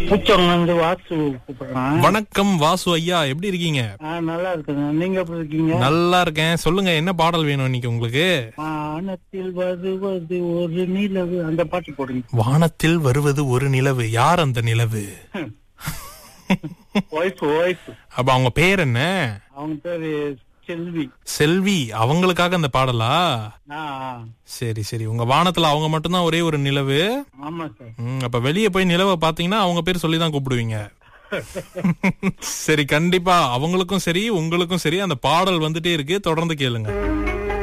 பூச்சவங்க வந்து வாசு கூப்பிடுறேன் வணக்கம் வாசு ஐயா எப்படி இருக்கீங்க ஆ, நல்லா இருக்குங்க நீங்க எப்படி இருக்கீங்க நல்லா இருக்கேன் சொல்லுங்க என்ன பாடல் வேணும் இன்னைக்கு உங்களுக்கு வானத்தில் வருவது ஒரு நிலவு அந்த பாட்டு போடுங்க வானத்தில் வருவது ஒரு நிலவு யார் அந்த நிலவு ஒய்ஃப் ஒய்ஃப் அப்ப அவங்க பேர் என்ன அவங்க பேரு செல்வி செல்வி அவங்களுக்காக அந்த பாடலா ஆ ஆ. சரி சரி உங்க வானத்துல அவங்க மட்டும்தான் ஒரே ஒரு நிலவு ஆமா சார் ம், அப்ப வெளியே போய் நிலவை பாத்தீங்கன்னா அவங்க பேர் சொல்லி தான் கூப்பிடுவீங்க சரி கண்டிப்பா அவங்களுக்கும் சரி உங்களுக்கும் சரி அந்த பாடல் வந்துட்டே இருக்கு தொடர்ந்து கேளுங்க